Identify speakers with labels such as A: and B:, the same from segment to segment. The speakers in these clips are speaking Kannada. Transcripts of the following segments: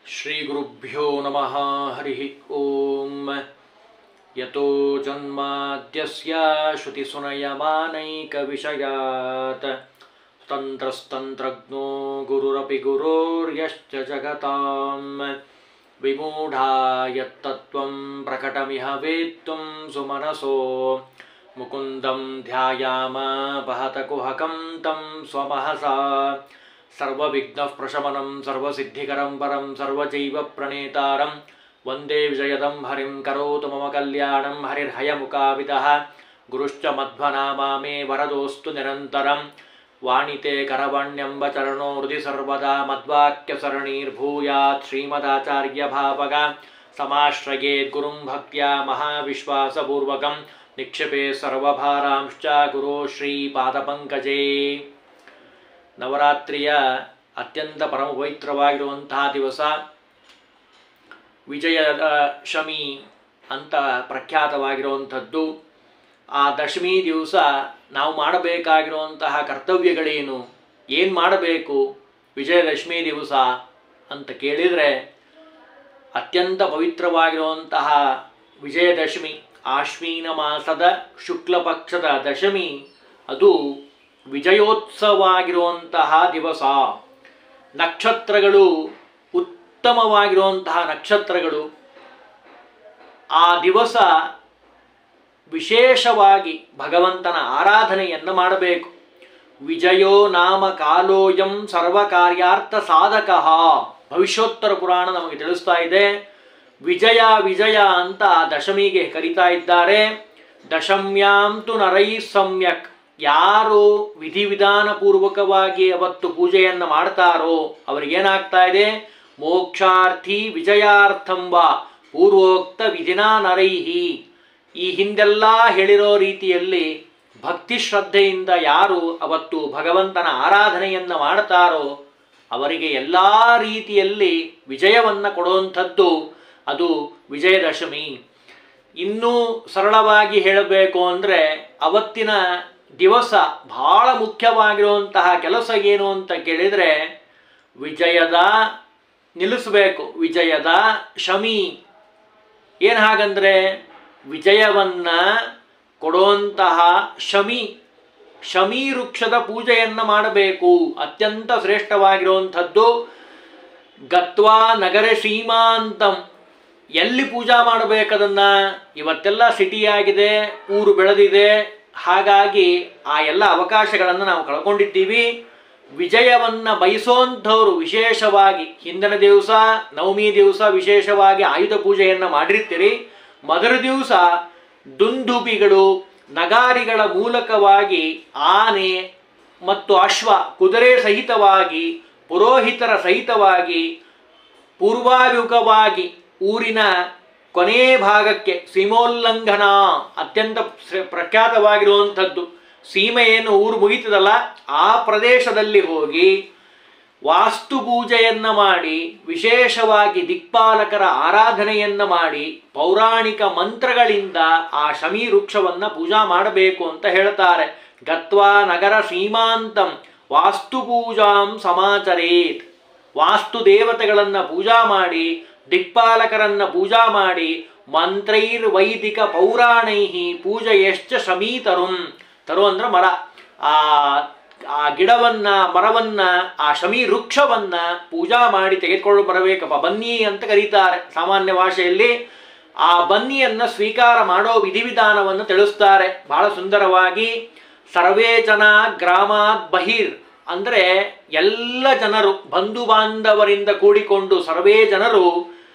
A: श्रीगुरुभ्यो नमः हरिः ॐ यतो जन्माद्यस्य श्रुतिसुनयमानैकविषयात् तन्त्रस्तन्त्रज्ञो गुरुरपि गुरोर्यश्च जगतां विमूढा यत्तत्त्वं प्रकटमिह वेत्तुं सुमनसो मुकुन्दं ध्यायाम बहतकुहकं तं स्वमहसा सर्वविघ्नः प्रशमनं सर्वसिद्धिकरं परं सर्वजैवप्रणेतारं वन्दे विजयदं हरिं करोतु मम कल्याणं हरिर्हयमुकाविदः गुरुश्च मध्वनामा मे वरदोऽस्तु निरन्तरं वाणिते करवण्यम्ब चरणो हृदि सर्वदा मद्वाक्यसरणीर्भूयात् श्रीमदाचार्यभावग समाश्रयेद्गुरुं भक्त्या महाविश्वासपूर्वकं निक्षिपे सर्वभारांश्च गुरो ಶ್ರೀಪಾದಪಂಕಜೇ ನವರಾತ್ರಿಯ ಅತ್ಯಂತ ಪರಮ ಪವಿತ್ರವಾಗಿರುವಂತಹ ದಿವಸ ವಿಜಯದ ಶಮಿ ಅಂತ ಪ್ರಖ್ಯಾತವಾಗಿರುವಂಥದ್ದು ಆ ದಶಮಿ ದಿವಸ ನಾವು ಮಾಡಬೇಕಾಗಿರುವಂತಹ ಕರ್ತವ್ಯಗಳೇನು ಏನು ಮಾಡಬೇಕು ವಿಜಯದಶಮಿ ದಿವಸ ಅಂತ ಕೇಳಿದರೆ ಅತ್ಯಂತ ಪವಿತ್ರವಾಗಿರುವಂತಹ ವಿಜಯದಶಮಿ ಆಶ್ವೀನ ಮಾಸದ ಶುಕ್ಲ ಪಕ್ಷದ ದಶಮಿ ಅದು ವಿಜಯೋತ್ಸವವಾಗಿರುವಂತಹ ದಿವಸ ನಕ್ಷತ್ರಗಳು ಉತ್ತಮವಾಗಿರುವಂತಹ ನಕ್ಷತ್ರಗಳು ಆ ದಿವಸ ವಿಶೇಷವಾಗಿ ಭಗವಂತನ ಆರಾಧನೆಯನ್ನು ಮಾಡಬೇಕು ವಿಜಯೋ ನಾಮ ಕಾಲೋಯಂ ಸರ್ವಕಾರ್ಯಾರ್ಥ ಸಾಧಕ ಭವಿಷ್ಯೋತ್ತರ ಪುರಾಣ ನಮಗೆ ತಿಳಿಸ್ತಾ ಇದೆ ವಿಜಯ ವಿಜಯ ಅಂತ ದಶಮಿಗೆ ಕರೀತಾ ಇದ್ದಾರೆ ದಶಮ್ಯಾಂತು ನರೈ ಸಮ್ಯಕ್ ಯಾರು ವಿಧಿವಿಧಾನ ಪೂರ್ವಕವಾಗಿ ಅವತ್ತು ಪೂಜೆಯನ್ನು ಮಾಡ್ತಾರೋ ಅವರಿಗೇನಾಗ್ತಾ ಇದೆ ಮೋಕ್ಷಾರ್ಥಿ ವಿಜಯಾರ್ಥಂಬ ಪೂರ್ವೋಕ್ತ ವಿಧಿನಾ ನರೈಹಿ ಈ ಹಿಂದೆಲ್ಲ ಹೇಳಿರೋ ರೀತಿಯಲ್ಲಿ ಭಕ್ತಿ ಶ್ರದ್ಧೆಯಿಂದ ಯಾರು ಅವತ್ತು ಭಗವಂತನ ಆರಾಧನೆಯನ್ನು ಮಾಡ್ತಾರೋ ಅವರಿಗೆ ಎಲ್ಲ ರೀತಿಯಲ್ಲಿ ವಿಜಯವನ್ನು ಕೊಡುವಂಥದ್ದು ಅದು ವಿಜಯದಶಮಿ ಇನ್ನೂ ಸರಳವಾಗಿ ಹೇಳಬೇಕು ಅಂದರೆ ಅವತ್ತಿನ ದಿವಸ ಬಹಳ ಮುಖ್ಯವಾಗಿರುವಂತಹ ಕೆಲಸ ಏನು ಅಂತ ಕೇಳಿದರೆ ವಿಜಯದ ನಿಲ್ಲಿಸಬೇಕು ವಿಜಯದ ಶಮಿ ಏನು ಹಾಗಂದರೆ ವಿಜಯವನ್ನು ಕೊಡುವಂತಹ ಶಮಿ ಶಮಿ ವೃಕ್ಷದ ಪೂಜೆಯನ್ನು ಮಾಡಬೇಕು ಅತ್ಯಂತ ಶ್ರೇಷ್ಠವಾಗಿರುವಂಥದ್ದು ಗತ್ವಾ ನಗರ ಸೀಮಾಂತಂ ಎಲ್ಲಿ ಪೂಜಾ ಮಾಡಬೇಕದನ್ನು ಇವತ್ತೆಲ್ಲ ಸಿಟಿಯಾಗಿದೆ ಊರು ಬೆಳೆದಿದೆ ಹಾಗಾಗಿ ಆ ಎಲ್ಲ ಅವಕಾಶಗಳನ್ನು ನಾವು ಕಳ್ಕೊಂಡಿದ್ದೀವಿ ವಿಜಯವನ್ನು ಬಯಸೋಂಥವ್ರು ವಿಶೇಷವಾಗಿ ಹಿಂದಿನ ದಿವಸ ನವಮಿ ದಿವಸ ವಿಶೇಷವಾಗಿ ಆಯುಧ ಪೂಜೆಯನ್ನು ಮಾಡಿರ್ತೀರಿ ಮೊದಲ ದಿವಸ ದುಂದುಬಿಗಳು ನಗಾರಿಗಳ ಮೂಲಕವಾಗಿ ಆನೆ ಮತ್ತು ಅಶ್ವ ಕುದುರೆ ಸಹಿತವಾಗಿ ಪುರೋಹಿತರ ಸಹಿತವಾಗಿ ಪೂರ್ವಾಭಿಮುಖವಾಗಿ ಊರಿನ ಕೊನೆ ಭಾಗಕ್ಕೆ ಸೀಮೋಲ್ಲಂಘನ ಅತ್ಯಂತ ಪ್ರಖ್ಯಾತವಾಗಿರುವಂಥದ್ದು ಸೀಮೆ ಏನು ಊರು ಮುಗಿತದಲ್ಲ ಆ ಪ್ರದೇಶದಲ್ಲಿ ಹೋಗಿ ವಾಸ್ತು ಪೂಜೆಯನ್ನು ಮಾಡಿ ವಿಶೇಷವಾಗಿ ದಿಕ್ಪಾಲಕರ ಆರಾಧನೆಯನ್ನು ಮಾಡಿ ಪೌರಾಣಿಕ ಮಂತ್ರಗಳಿಂದ ಆ ಶಮಿ ವೃಕ್ಷವನ್ನು ಪೂಜಾ ಮಾಡಬೇಕು ಅಂತ ಹೇಳ್ತಾರೆ ಗತ್ವಾ ನಗರ ಸೀಮಾಂತಂ ವಾಸ್ತು ಪೂಜಾಂ ಸಮಾಚರೇತ್ ವಾಸ್ತು ದೇವತೆಗಳನ್ನು ಪೂಜಾ ಮಾಡಿ ದಿಕ್ಪಾಲಕರನ್ನು ಪೂಜಾ ಮಾಡಿ ಮಂತ್ರೈರ್ ವೈದಿಕ ಪೌರಾಣೈಹಿ ಪೂಜೆಯಶ್ಚ ಶಮೀತರುಂ ತರು ಅಂದ್ರೆ ಮರ ಆ ಆ ಗಿಡವನ್ನ ಮರವನ್ನ ಆ ಶಮಿ ವೃಕ್ಷವನ್ನ ಪೂಜಾ ಮಾಡಿ ತೆಗೆದುಕೊಂಡು ಬರಬೇಕಪ್ಪ ಬನ್ನಿ ಅಂತ ಕರೀತಾರೆ ಸಾಮಾನ್ಯ ಭಾಷೆಯಲ್ಲಿ ಆ ಬನ್ನಿಯನ್ನ ಸ್ವೀಕಾರ ಮಾಡೋ ವಿಧಿವಿಧಾನವನ್ನು ತಿಳಿಸ್ತಾರೆ ಬಹಳ ಸುಂದರವಾಗಿ ಸರ್ವೇ ಜನ ಗ್ರಾಮಾತ್ ಬಹಿರ್ ಅಂದರೆ ಎಲ್ಲ ಜನರು ಬಂಧು ಬಾಂಧವರಿಂದ ಕೂಡಿಕೊಂಡು ಸರ್ವೇ ಜನರು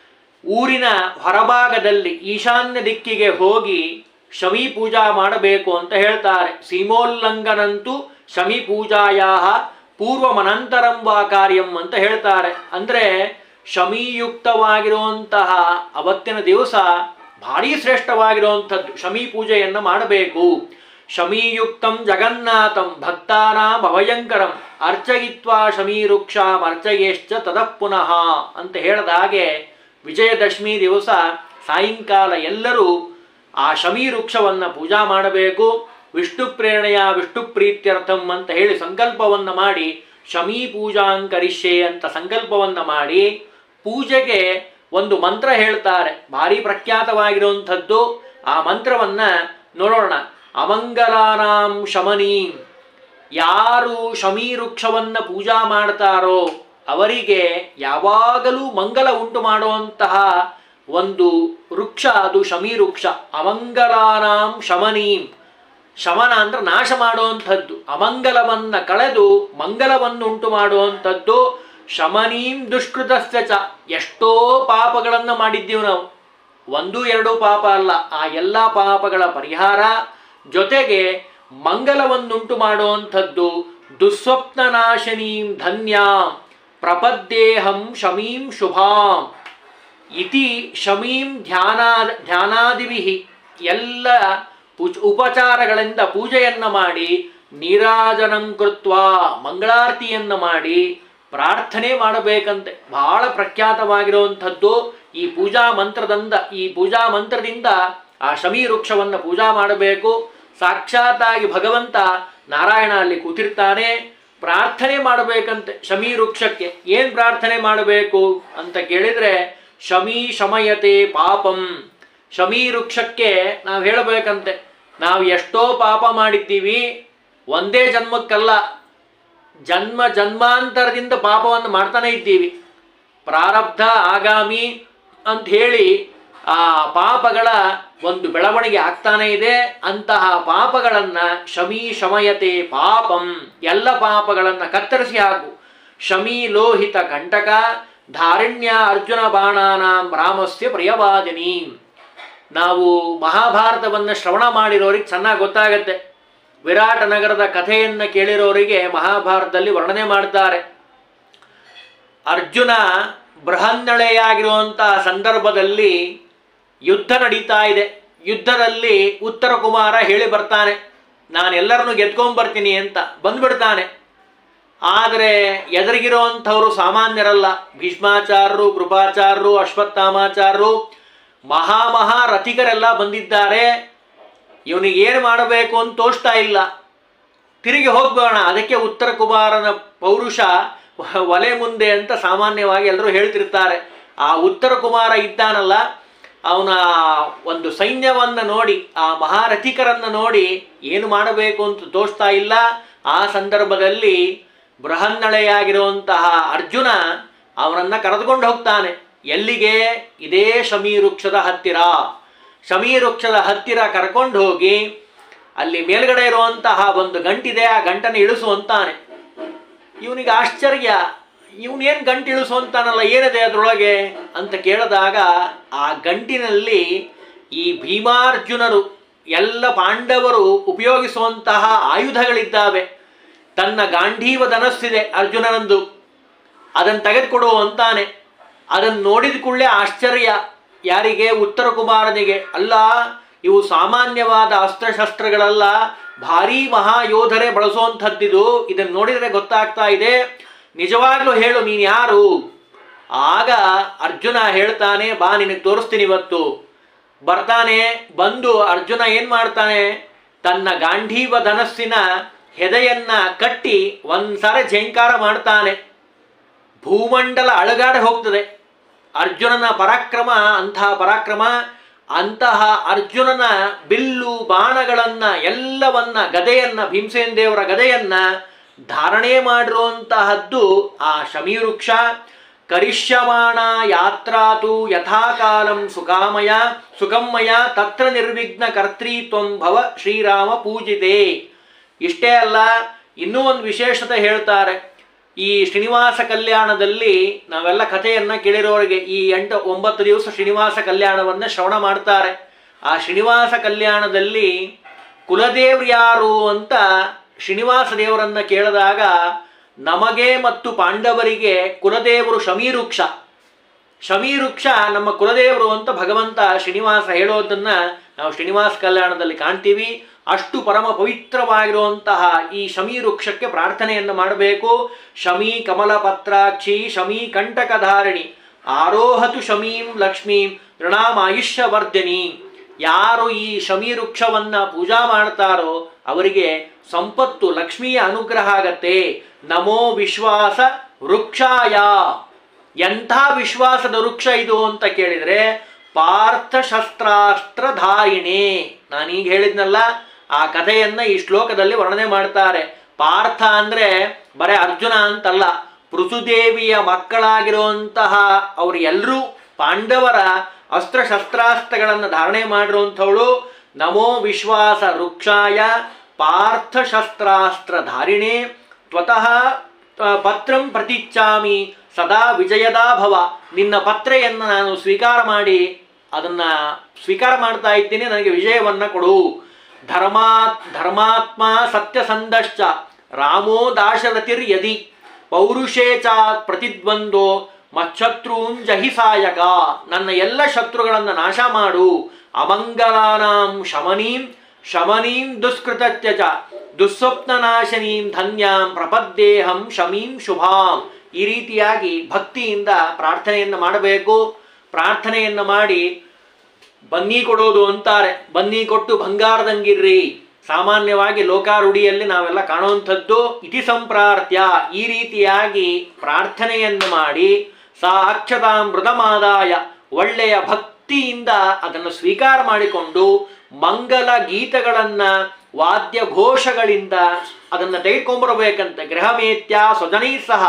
A: ಊರಿನ ಹೊರಭಾಗದಲ್ಲಿ ಈಶಾನ್ಯ ದಿಕ್ಕಿಗೆ ಹೋಗಿ ಶಮಿ ಪೂಜಾ ಮಾಡಬೇಕು ಅಂತ ಹೇಳ್ತಾರೆ ಸೀಮೋಲ್ಲಂಘನಂತೂ ಶಮಿ ಪೂಜಾಯಾ ಪೂರ್ವಮನಂತರಂ ವಾ ಕಾರ್ಯಂ ಅಂತ ಹೇಳ್ತಾರೆ ಅಂದರೆ ಶಮೀಯುಕ್ತವಾಗಿರುವಂತಹ ಅವತ್ತಿನ ದಿವಸ ಭಾರಿ ಶ್ರೇಷ್ಠವಾಗಿರುವಂಥದ್ದು ಶಮಿ ಪೂಜೆಯನ್ನು ಮಾಡಬೇಕು ಶಮೀಯುಕ್ತಂ ಜಗನ್ನಾಥಂ ಭಕ್ತಾನಾಂ ಅಭಯಂಕರಂ ಅರ್ಚಯಿತ್ವಾ ಶಮೀವೃಕ್ಷಾಂ ಅರ್ಚಯೇಶ್ಚ ತತಃ ಪುನಃ ಅಂತ ಹೇಳಿದ ಹಾಗೆ ವಿಜಯದಶಮಿ ದಿವಸ ಸಾಯಂಕಾಲ ಎಲ್ಲರೂ ಆ ಶಮಿ ವೃಕ್ಷವನ್ನು ಪೂಜಾ ಮಾಡಬೇಕು ವಿಷ್ಣು ಪ್ರೇರಣೆಯ ವಿಷ್ಣು ಪ್ರೀತ್ಯರ್ಥಂ ಅಂತ ಹೇಳಿ ಸಂಕಲ್ಪವನ್ನು ಮಾಡಿ ಶಮೀ ಪೂಜಾಂಕರಿಷ್ಯೆ ಅಂತ ಸಂಕಲ್ಪವನ್ನು ಮಾಡಿ ಪೂಜೆಗೆ ಒಂದು ಮಂತ್ರ ಹೇಳ್ತಾರೆ ಭಾರಿ ಪ್ರಖ್ಯಾತವಾಗಿರುವಂಥದ್ದು ಆ ಮಂತ್ರವನ್ನ ನೋಡೋಣ ಅಮಂಗಲಾನಾಂ ಶಮನೀಂ ಯಾರು ಶಮೀವೃಕ್ಷವನ್ನ ಪೂಜಾ ಮಾಡ್ತಾರೋ ಅವರಿಗೆ ಯಾವಾಗಲೂ ಮಂಗಲ ಉಂಟು ಮಾಡುವಂತಹ ಒಂದು ವೃಕ್ಷ ಅದು ಶಮೀವೃಕ್ಷ ಅಮಂಗಲಾನಾಂ ಶಮನೀಂ ಶಮನ ಅಂದ್ರೆ ನಾಶ ಮಾಡುವಂಥದ್ದು ಅಮಂಗಲವನ್ನ ಕಳೆದು ಮಂಗಲವನ್ನು ಉಂಟು ಮಾಡುವಂಥದ್ದು ಶಮನೀಂ ದುಷ್ಕೃತಸ್ಯ ಚ ಎಷ್ಟೋ ಪಾಪಗಳನ್ನು ಮಾಡಿದ್ದೀವಿ ನಾವು ಒಂದು ಎರಡು ಪಾಪ ಅಲ್ಲ ಆ ಎಲ್ಲ ಪಾಪಗಳ ಪರಿಹಾರ ಜೊತೆಗೆ ಮಂಗಲವನ್ನುಂಟು ಮಾಡುವಂಥದ್ದು ದುಸ್ವಪ್ನ ನಾಶನೀಂ ಧನ್ಯಾಂ ಪ್ರಪದ್ದೇಹಂ ಶಮೀಂ ಶುಭಾಂ ಇತಿ ಶಮೀಂ ಧ್ಯಾನಾ ಧ್ಯಾನಾದಿಭಿ ಎಲ್ಲ ಪೂಜ್ ಉಪಚಾರಗಳಿಂದ ಪೂಜೆಯನ್ನ ಮಾಡಿ ನೀರಾಜನಂ ಕೃತ್ವ ಮಂಗಳಾರತಿಯನ್ನ ಮಾಡಿ ಪ್ರಾರ್ಥನೆ ಮಾಡಬೇಕಂತೆ ಬಹಳ ಪ್ರಖ್ಯಾತವಾಗಿರುವಂಥದ್ದು ಈ ಪೂಜಾ ಮಂತ್ರದಿಂದ ಈ ಪೂಜಾ ಮಂತ್ರದಿಂದ ಆ ಶಮಿ ವೃಕ್ಷವನ್ನು ಪೂಜಾ ಮಾಡಬೇಕು ಸಾಕ್ಷಾತ್ತಾಗಿ ಭಗವಂತ ನಾರಾಯಣ ಅಲ್ಲಿ ಕೂತಿರ್ತಾನೆ ಪ್ರಾರ್ಥನೆ ಮಾಡಬೇಕಂತೆ ಶಮಿ ವೃಕ್ಷಕ್ಕೆ ಏನ್ ಪ್ರಾರ್ಥನೆ ಮಾಡಬೇಕು ಅಂತ ಕೇಳಿದ್ರೆ ಶಮಿ ಶಮಯತೆ ಪಾಪಂ ಶಮಿ ವೃಕ್ಷಕ್ಕೆ ನಾವು ಹೇಳಬೇಕಂತೆ ನಾವು ಎಷ್ಟೋ ಪಾಪ ಮಾಡಿದ್ದೀವಿ ಒಂದೇ ಜನ್ಮಕ್ಕಲ್ಲ ಜನ್ಮ ಜನ್ಮಾಂತರದಿಂದ ಪಾಪವನ್ನು ಮಾಡ್ತಾನೆ ಇದ್ದೀವಿ ಪ್ರಾರಬ್ಧ ಆಗಾಮಿ ಅಂತ ಹೇಳಿ ಆ ಪಾಪಗಳ ಒಂದು ಬೆಳವಣಿಗೆ ಆಗ್ತಾನೆ ಇದೆ ಅಂತಹ ಪಾಪಗಳನ್ನು ಶಮಿ ಶಮಯತೆ ಪಾಪಂ ಎಲ್ಲ ಪಾಪಗಳನ್ನು ಕತ್ತರಿಸಿ ಹಾಕು ಶಮಿ ಲೋಹಿತ ಕಂಟಕ ಧಾರಿಣ್ಯ ಅರ್ಜುನ ಬಾಣಾನಾಂ ರಾಮಸ್ಯ ಪ್ರಿಯವಾದಿನಿ ನಾವು ಮಹಾಭಾರತವನ್ನು ಶ್ರವಣ ಮಾಡಿರೋರಿಗೆ ಚೆನ್ನಾಗಿ ಗೊತ್ತಾಗತ್ತೆ ವಿರಾಟ ನಗರದ ಕಥೆಯನ್ನು ಕೇಳಿರೋರಿಗೆ ಮಹಾಭಾರತದಲ್ಲಿ ವರ್ಣನೆ ಮಾಡ್ತಾರೆ ಅರ್ಜುನ ಬೃಹನ್ನಳೆಯಾಗಿರುವಂತಹ ಸಂದರ್ಭದಲ್ಲಿ ಯುದ್ಧ ನಡೀತಾ ಇದೆ ಯುದ್ಧದಲ್ಲಿ ಉತ್ತರ ಕುಮಾರ ಹೇಳಿ ಬರ್ತಾನೆ ನಾನು ಎಲ್ಲರನ್ನು ಗೆದ್ಕೊಂಡ್ಬರ್ತೀನಿ ಅಂತ ಬಂದ್ಬಿಡ್ತಾನೆ ಆದರೆ ಎದುರಿಗಿರುವಂಥವರು ಸಾಮಾನ್ಯರಲ್ಲ ಭೀಷ್ಮಾಚಾರ್ಯರು ಕೃಪಾಚಾರ್ಯರು ಅಶ್ವತ್ಥಾಮಾಚಾರ್ಯರು ಮಹಾ ಮಹಾ ರಥಿಕರೆಲ್ಲ ಬಂದಿದ್ದಾರೆ ಇವನಿಗೆ ಏನು ಮಾಡಬೇಕು ಅಂತ ತೋಚ್ತಾ ಇಲ್ಲ ತಿರುಗಿ ಹೋಗೋಣ ಅದಕ್ಕೆ ಉತ್ತರ ಕುಮಾರನ ಪೌರುಷ ಒಲೆ ಮುಂದೆ ಅಂತ ಸಾಮಾನ್ಯವಾಗಿ ಎಲ್ಲರೂ ಹೇಳ್ತಿರ್ತಾರೆ ಆ ಉತ್ತರ ಕುಮಾರ ಇದ್ದಾನಲ್ಲ ಅವನ ಒಂದು ಸೈನ್ಯವನ್ನು ನೋಡಿ ಆ ಮಹಾರಥಿಕರನ್ನು ನೋಡಿ ಏನು ಮಾಡಬೇಕು ಅಂತ ತೋಚ್ತಾ ಇಲ್ಲ ಆ ಸಂದರ್ಭದಲ್ಲಿ ಬೃಹನ್ನಳೆಯಾಗಿರುವಂತಹ ಅರ್ಜುನ ಅವನನ್ನ ಕರೆದುಕೊಂಡು ಹೋಗ್ತಾನೆ ಎಲ್ಲಿಗೆ ಇದೇ ಶಮೀ ವೃಕ್ಷದ ಹತ್ತಿರ ಶಮೀ ವೃಕ್ಷದ ಹತ್ತಿರ ಕರ್ಕೊಂಡು ಹೋಗಿ ಅಲ್ಲಿ ಮೇಲ್ಗಡೆ ಇರುವಂತಹ ಒಂದು ಗಂಟಿದೆ ಆ ಗಂಟನ್ನು ಇಳಿಸು ಅಂತಾನೆ ಇವನಿಗೆ ಆಶ್ಚರ್ಯ ಇವನೇನು ಗಂಟು ಇಳಿಸು ಅಂತಾನಲ್ಲ ಏನಿದೆ ಅದರೊಳಗೆ ಅಂತ ಕೇಳಿದಾಗ ಆ ಗಂಟಿನಲ್ಲಿ ಈ ಭೀಮಾರ್ಜುನರು ಎಲ್ಲ ಪಾಂಡವರು ಉಪಯೋಗಿಸುವಂತಹ ಆಯುಧಗಳಿದ್ದಾವೆ ತನ್ನ ಗಾಂಧೀವ ಧನಸ್ಸಿದೆ ಅರ್ಜುನನಂದು ಅದನ್ನು ತೆಗೆದುಕೊಡು ಅಂತಾನೆ ಅದನ್ನು ನೋಡಿದ ಕೂಡಲೇ ಆಶ್ಚರ್ಯ ಯಾರಿಗೆ ಉತ್ತರ ಕುಮಾರನಿಗೆ ಅಲ್ಲ ಇವು ಸಾಮಾನ್ಯವಾದ ಅಸ್ತ್ರಶಸ್ತ್ರಗಳಲ್ಲ ಭಾರೀ ಮಹಾಯೋಧರೇ ಬಳಸುವಂಥದ್ದಿದು ಇದನ್ನು ನೋಡಿದರೆ ಗೊತ್ತಾಗ್ತಾ ಇದೆ ನಿಜವಾಗ್ಲೂ ಹೇಳು ನೀನು ಯಾರು ಆಗ ಅರ್ಜುನ ಹೇಳ್ತಾನೆ ಬಾ ನಿನಗೆ ತೋರಿಸ್ತೀನಿ ಇವತ್ತು ಬರ್ತಾನೆ ಬಂದು ಅರ್ಜುನ ಏನು ಮಾಡ್ತಾನೆ ತನ್ನ ಗಾಂಧೀವ ಧನಸ್ಸಿನ ಹೆದೆಯನ್ನ ಕಟ್ಟಿ ಒಂದ್ಸಾರಿ ಝೇಂಕಾರ ಮಾಡ್ತಾನೆ ಭೂಮಂಡಲ ಅಳಗಾಡಿ ಹೋಗ್ತದೆ ಅರ್ಜುನನ ಪರಾಕ್ರಮ ಅಂತಹ ಪರಾಕ್ರಮ ಅಂತಹ ಅರ್ಜುನನ ಬಿಲ್ಲು ಬಾಣಗಳನ್ನ ಎಲ್ಲವನ್ನ ಗದೆಯನ್ನ ಭೀಮಸೇನ್ ದೇವರ ಗದೆಯನ್ನ ಧಾರಣೆ ಮಾಡಿರುವಂತಹದ್ದು ಆ ಶಮೀವೃಕ್ಷ ಕರಿಷ್ಯಮಾಣ ಯಾತ್ರಾತು ಯಥಾಕಾಲಂ ಸುಖಾಮಯ ಸುಖಮ್ಮಯ ತತ್ರ ನಿರ್ವಿಘ್ನ ಕರ್ತೃತ್ವಂ ಭವ ಶ್ರೀರಾಮ ಪೂಜಿತೆ ಇಷ್ಟೇ ಅಲ್ಲ ಇನ್ನೂ ಒಂದು ವಿಶೇಷತೆ ಹೇಳ್ತಾರೆ ಈ ಶ್ರೀನಿವಾಸ ಕಲ್ಯಾಣದಲ್ಲಿ ನಾವೆಲ್ಲ ಕಥೆಯನ್ನ ಕೇಳಿರೋರಿಗೆ ಈ ಎಂಟು ಒಂಬತ್ತು ದಿವಸ ಶ್ರೀನಿವಾಸ ಕಲ್ಯಾಣವನ್ನ ಶ್ರವಣ ಮಾಡ್ತಾರೆ ಆ ಶ್ರೀನಿವಾಸ ಕಲ್ಯಾಣದಲ್ಲಿ ಕುಲದೇವ್ರು ಯಾರು ಅಂತ ಶ್ರೀನಿವಾಸ ದೇವರನ್ನ ಕೇಳಿದಾಗ ನಮಗೆ ಮತ್ತು ಪಾಂಡವರಿಗೆ ಕುಲದೇವರು ಶಮೀವೃಕ್ಷ ಶಮೀವೃಕ್ಷ ನಮ್ಮ ಕುಲದೇವರು ಅಂತ ಭಗವಂತ ಶ್ರೀನಿವಾಸ ಹೇಳೋದನ್ನ ನಾವು ಶ್ರೀನಿವಾಸ ಕಲ್ಯಾಣದಲ್ಲಿ ಕಾಣ್ತೀವಿ ಅಷ್ಟು ಪರಮ ಪವಿತ್ರವಾಗಿರುವಂತಹ ಈ ಶಮೀ ವೃಕ್ಷಕ್ಕೆ ಪ್ರಾರ್ಥನೆಯನ್ನು ಮಾಡಬೇಕು ಶಮೀ ಕಮಲ ಪತ್ರಾಕ್ಷಿ ಶಮೀ ಕಂಟಕಧಾರಿಣಿ ಆರೋಹತು ಶಮೀಂ ಲಕ್ಷ್ಮೀಂ ಋಣಾಮಾಯುಷ್ಯವರ್ಧನಿ ಯಾರು ಈ ಶಮೀ ವೃಕ್ಷವನ್ನ ಪೂಜಾ ಮಾಡ್ತಾರೋ ಅವರಿಗೆ ಸಂಪತ್ತು ಲಕ್ಷ್ಮಿಯ ಅನುಗ್ರಹ ಆಗತ್ತೆ ನಮೋ ವಿಶ್ವಾಸ ವೃಕ್ಷಾಯ ಎಂಥ ವಿಶ್ವಾಸದ ವೃಕ್ಷ ಇದು ಅಂತ ಕೇಳಿದರೆ ಪಾರ್ಥ ಶಸ್ತ್ರಾಸ್ತ್ರಧಾರಿಣಿ ನಾನೀಗ ಹೇಳಿದ್ನಲ್ಲ ಆ ಕಥೆಯನ್ನ ಈ ಶ್ಲೋಕದಲ್ಲಿ ವರ್ಣನೆ ಮಾಡ್ತಾರೆ ಪಾರ್ಥ ಅಂದ್ರೆ ಬರೇ ಅರ್ಜುನ ಅಂತಲ್ಲ ಪೃಥುದೇವಿಯ ಮಕ್ಕಳಾಗಿರುವಂತಹ ಅವರು ಎಲ್ಲರೂ ಪಾಂಡವರ ಅಸ್ತ್ರ ಶಸ್ತ್ರಾಸ್ತ್ರಗಳನ್ನು ಧಾರಣೆ ಮಾಡಿರುವಂಥವಳು ನಮೋ ವಿಶ್ವಾಸ ವೃಕ್ಷಾಯ ಪಾರ್ಥ ಶಸ್ತ್ರಾಸ್ತ್ರ ಧಾರಿಣೆ ತ್ವತಃ ಆ, ಪತ್ರಂ ಪ್ರತಿಚ್ಛಾಮಿ ಸದಾ ವಿಜಯದಾ ಭವ ನಿನ್ನ ಪತ್ರೆಯನ್ನು ನಾನು ಸ್ವೀಕಾರ ಮಾಡಿ ಅದನ್ನ ಸ್ವೀಕಾರ ಮಾಡ್ತಾ ಇದ್ದೀನಿ ನನಗೆ ವಿಜಯವನ್ನ ಕೊಡು ಧರ್ಮಾತ್ ಧರ್ಮಾತ್ಮ ಸತ್ಯಸಂಧಶ್ಚ ರಾಮೋ ದಾಶರಥಿರ್ ಯದಿ ಪೌರುಷೇ ಚ ಪ್ರತಿದ್ವಂದೋ ಮಚ್ಛತ್ರೂನ್ ಜಹಿಸಾಯಕ ನನ್ನ ಎಲ್ಲ ಶತ್ರುಗಳನ್ನು ನಾಶ ಮಾಡು ಅಮಂಗಲಾನಾಂ ಶಮನೀಂ ಶಮನೀಂ ದುಷ್ಕೃತತ್ಯಜ ದುಸ್ವಪ್ನನಾಶನೀಂ ಧನ್ಯಾಂ ಪ್ರಪದ್ದೇಹಂ ಶಮೀಂ ಶುಭಾಂ ಈ ರೀತಿಯಾಗಿ ಭಕ್ತಿಯಿಂದ ಪ್ರಾರ್ಥನೆಯನ್ನು ಮಾಡಬೇಕು ಪ್ರಾರ್ಥನೆಯನ್ನು ಮಾಡಿ ಬನ್ನಿ ಕೊಡೋದು ಅಂತಾರೆ ಬನ್ನಿ ಕೊಟ್ಟು ಬಂಗಾರದಂಗಿರ್ರಿ ಸಾಮಾನ್ಯವಾಗಿ ಲೋಕಾರೂಢಿಯಲ್ಲಿ ನಾವೆಲ್ಲ ಕಾಣುವಂಥದ್ದು ಇತಿ ಸಂಪ್ರಾರ್ಥ್ಯ ಈ ರೀತಿಯಾಗಿ ಪ್ರಾರ್ಥನೆಯನ್ನು ಮಾಡಿ ಸಾ ಅಕ್ಷತಾಂ ಮೃತಮಾದಾಯ ಒಳ್ಳೆಯ ಭಕ್ತಿಯಿಂದ ಅದನ್ನು ಸ್ವೀಕಾರ ಮಾಡಿಕೊಂಡು ಮಂಗಲ ಗೀತಗಳನ್ನ ವಾದ್ಯ ಘೋಷಗಳಿಂದ ಅದನ್ನು ತೆಗೆದುಕೊಂಬರಬೇಕಂತೆ ಗೃಹಮೇತ್ಯ ಸ್ವಜನೈ ಸಹ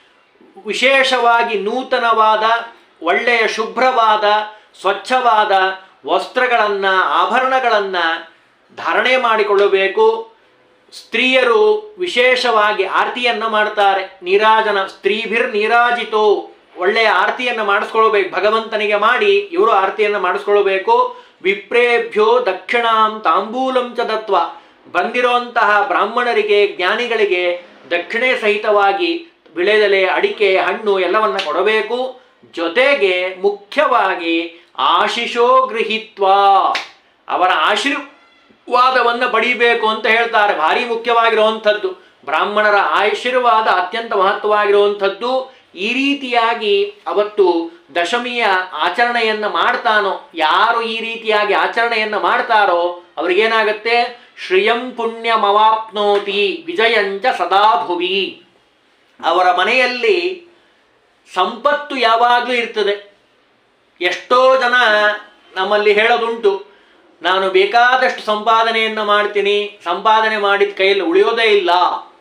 A: ವಿಶೇಷವಾಗಿ ನೂತನವಾದ ಒಳ್ಳೆಯ ಶುಭ್ರವಾದ ಸ್ವಚ್ಛವಾದ ವಸ್ತ್ರಗಳನ್ನು ಆಭರಣಗಳನ್ನು ಧಾರಣೆ ಮಾಡಿಕೊಳ್ಳಬೇಕು ಸ್ತ್ರೀಯರು ವಿಶೇಷವಾಗಿ ಆರತಿಯನ್ನು ಮಾಡ್ತಾರೆ ನೀರಾಜನ ಸ್ತ್ರೀಭಿರ್ ನೀರಾಜಿತೋ ಒಳ್ಳೆಯ ಆರತಿಯನ್ನು ಮಾಡಿಸ್ಕೊಳ್ಬೇಕು ಭಗವಂತನಿಗೆ ಮಾಡಿ ಇವರು ಆರತಿಯನ್ನು ಮಾಡಿಸ್ಕೊಳ್ಬೇಕು ವಿಪ್ರೇಭ್ಯೋ ದಕ್ಷಿಣಾಂ ತಾಂಬೂಲಂ ಚ ದತ್ವ ಬಂದಿರುವಂತಹ ಬ್ರಾಹ್ಮಣರಿಗೆ ಜ್ಞಾನಿಗಳಿಗೆ ದಕ್ಷಿಣೆ ಸಹಿತವಾಗಿ ವಿಳೆದೆಲೆ ಅಡಿಕೆ ಹಣ್ಣು ಎಲ್ಲವನ್ನ ಕೊಡಬೇಕು ಜೊತೆಗೆ ಮುಖ್ಯವಾಗಿ ಆಶಿಷೋ ಗೃಹಿತ್ವ ಅವರ ಆಶೀರ್ವಾದವನ್ನು ಪಡಿಬೇಕು ಅಂತ ಹೇಳ್ತಾರೆ ಭಾರಿ ಮುಖ್ಯವಾಗಿರುವಂಥದ್ದು ಬ್ರಾಹ್ಮಣರ ಆಶೀರ್ವಾದ ಅತ್ಯಂತ ಮಹತ್ವವಾಗಿರುವಂಥದ್ದು ಈ ರೀತಿಯಾಗಿ ಅವತ್ತು ದಶಮಿಯ ಆಚರಣೆಯನ್ನ ಮಾಡ್ತಾನೋ ಯಾರು ಈ ರೀತಿಯಾಗಿ ಆಚರಣೆಯನ್ನ ಮಾಡ್ತಾರೋ ಅವ್ರಿಗೇನಾಗತ್ತೆ ಶ್ರಿಯಂ ಪುಣ್ಯಮವಾಪ್ನೋತಿ ವಿಜಯಂಚ ಸದಾ ಭುವಿ ಅವರ ಮನೆಯಲ್ಲಿ ಸಂಪತ್ತು ಯಾವಾಗಲೂ ಇರ್ತದೆ ಎಷ್ಟೋ ಜನ ನಮ್ಮಲ್ಲಿ ಹೇಳೋದುಂಟು ನಾನು ಬೇಕಾದಷ್ಟು ಸಂಪಾದನೆಯನ್ನು ಮಾಡ್ತೀನಿ ಸಂಪಾದನೆ ಮಾಡಿದ ಕೈಯಲ್ಲಿ ಉಳಿಯೋದೇ ಇಲ್ಲ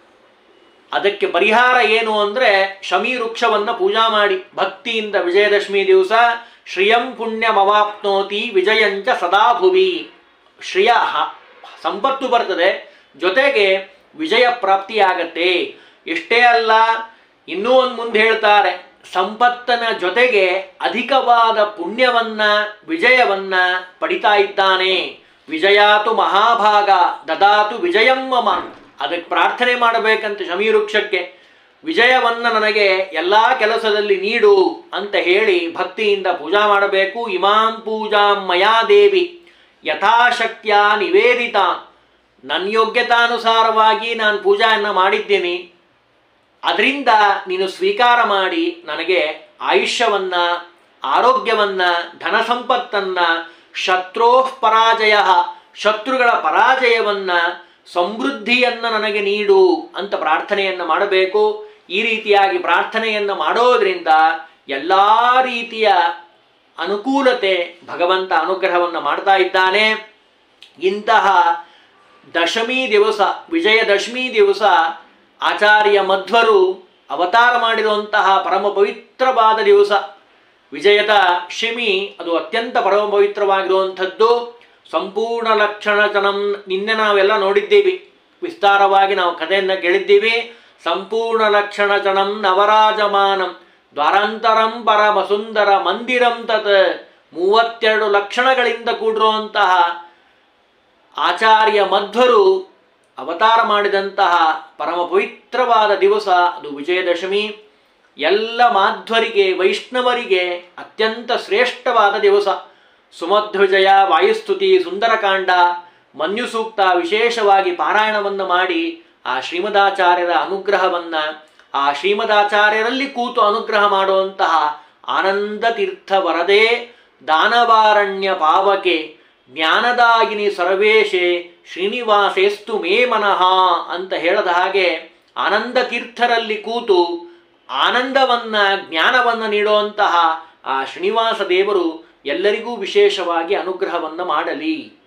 A: ಅದಕ್ಕೆ ಪರಿಹಾರ ಏನು ಅಂದರೆ ಶಮಿ ವೃಕ್ಷವನ್ನು ಪೂಜಾ ಮಾಡಿ ಭಕ್ತಿಯಿಂದ ವಿಜಯದಶಮಿ ದಿವಸ ಶ್ರಿಯಂ ಪುಣ್ಯಮವಾಪ್ನೋತಿ ವಿಜಯಂಚ ಸದಾ ಭುವಿ ಶ್ರಿಯ ಹ- ಸಂಪತ್ತು ಬರ್ತದೆ ಜೊತೆಗೆ ವಿಜಯ ಪ್ರಾಪ್ತಿಯಾಗತ್ತೆ ಇಷ್ಟೇ ಅಲ್ಲ ಇನ್ನೂ ಒಂದು ಮುಂದೆ ಹೇಳ್ತಾರೆ ಸಂಪತ್ತನ ಜೊತೆಗೆ ಅಧಿಕವಾದ ಪುಣ್ಯವನ್ನ ವಿಜಯವನ್ನ ಪಡಿತಾ ಇದ್ದಾನೆ ವಿಜಯಾತು ಮಹಾಭಾಗ ದದಾತು ವಿಜಯಂ ಮಮ ಅದಕ್ಕೆ ಪ್ರಾರ್ಥನೆ ಮಾಡಬೇಕಂತ ಶಮಿ ವೃಕ್ಷಕ್ಕೆ ವಿಜಯವನ್ನ ನನಗೆ ಎಲ್ಲ ಕೆಲಸದಲ್ಲಿ ನೀಡು ಅಂತ ಹೇಳಿ ಭಕ್ತಿಯಿಂದ ಪೂಜಾ ಮಾಡಬೇಕು ಇಮಾಂ ಪೂಜಾಂ ಮಯಾ ದೇವಿ ಯಥಾಶಕ್ತಿಯ ನಿವೇದಿತ ನನ್ನ ಯೋಗ್ಯತಾನುಸಾರವಾಗಿ ನಾನು ಪೂಜೆಯನ್ನು ಮಾಡಿದ್ದೀನಿ ಅದರಿಂದ ನೀನು ಸ್ವೀಕಾರ ಮಾಡಿ ನನಗೆ ಆಯುಷ್ಯವನ್ನ ಆರೋಗ್ಯವನ್ನ ಧನ ಸಂಪತ್ತನ್ನ ಶತ್ರೋಃ ಪರಾಜಯ ಶತ್ರುಗಳ ಪರಾಜಯವನ್ನ ಸಮೃದ್ಧಿಯನ್ನ ನನಗೆ ನೀಡು ಅಂತ ಪ್ರಾರ್ಥನೆಯನ್ನ ಮಾಡಬೇಕು ಈ ರೀತಿಯಾಗಿ ಪ್ರಾರ್ಥನೆಯನ್ನ ಮಾಡೋದ್ರಿಂದ ಎಲ್ಲ ರೀತಿಯ ಅನುಕೂಲತೆ ಭಗವಂತ ಅನುಗ್ರಹವನ್ನು ಮಾಡ್ತಾ ಇದ್ದಾನೆ ಇಂತಹ ದಶಮಿ ದಿವಸ ವಿಜಯದಶಮಿ ದಿವಸ ಆಚಾರ್ಯ ಮಧ್ವರು ಅವತಾರ ಮಾಡಿರುವಂತಹ ಪರಮ ಪವಿತ್ರವಾದ ದಿವಸ ವಿಜಯದ ಶಿಮಿ ಅದು ಅತ್ಯಂತ ಪರಮ ಪವಿತ್ರವಾಗಿರುವಂಥದ್ದು ಸಂಪೂರ್ಣ ಲಕ್ಷಣಚನಂ ನಿನ್ನೆ ನಾವೆಲ್ಲ ನೋಡಿದ್ದೀವಿ ವಿಸ್ತಾರವಾಗಿ ನಾವು ಕಥೆಯನ್ನು ಕೇಳಿದ್ದೀವಿ ಸಂಪೂರ್ಣ ಲಕ್ಷಣಚನಂ ನವರಾಜಮಾನಂ ದ್ವಾರಾಂತರಂ ಪರಮ ಸುಂದರ ಮಂದಿರಂ ತತ್ ಮೂವತ್ತೆರಡು ಲಕ್ಷಣಗಳಿಂದ ಕೂಡಿರುವಂತಹ ಆಚಾರ್ಯ ಮಧ್ವರು ಅವತಾರ ಮಾಡಿದಂತಹ ಪರಮ ಪವಿತ್ರವಾದ ದಿವಸ ಅದು ವಿಜಯದಶಮಿ ಎಲ್ಲ ಮಾಧ್ವರಿಗೆ ವೈಷ್ಣವರಿಗೆ ಅತ್ಯಂತ ಶ್ರೇಷ್ಠವಾದ ದಿವಸ ಸುಮಧ್ವಜಯ ವಾಯುಸ್ತುತಿ ಸುಂದರಕಾಂಡ ಮನ್ಯು ಸೂಕ್ತ ವಿಶೇಷವಾಗಿ ಪಾರಾಯಣವನ್ನು ಮಾಡಿ ಆ ಶ್ರೀಮದಾಚಾರ್ಯರ ಅನುಗ್ರಹವನ್ನ ಆ ಶ್ರೀಮದಾಚಾರ್ಯರಲ್ಲಿ ಕೂತು ಅನುಗ್ರಹ ಮಾಡುವಂತಹ ಆನಂದ ತೀರ್ಥ ವರದೇ ದಾನವಾರಣ್ಯ ಪಾವಕೆ ಜ್ಞಾನದಾಗಿನಿ ಸರ್ವೇಶೆ ಶ್ರೀನಿವಾಸೇಸ್ತು ಮೇ ಮನಃ ಅಂತ ಹೇಳದ ಹಾಗೆ ಆನಂದ ತೀರ್ಥರಲ್ಲಿ ಕೂತು ಆನಂದವನ್ನ ಜ್ಞಾನವನ್ನ ನೀಡುವಂತಹ ಆ ಶ್ರೀನಿವಾಸ ದೇವರು ಎಲ್ಲರಿಗೂ ವಿಶೇಷವಾಗಿ ಅನುಗ್ರಹವನ್ನ ಮಾಡಲಿ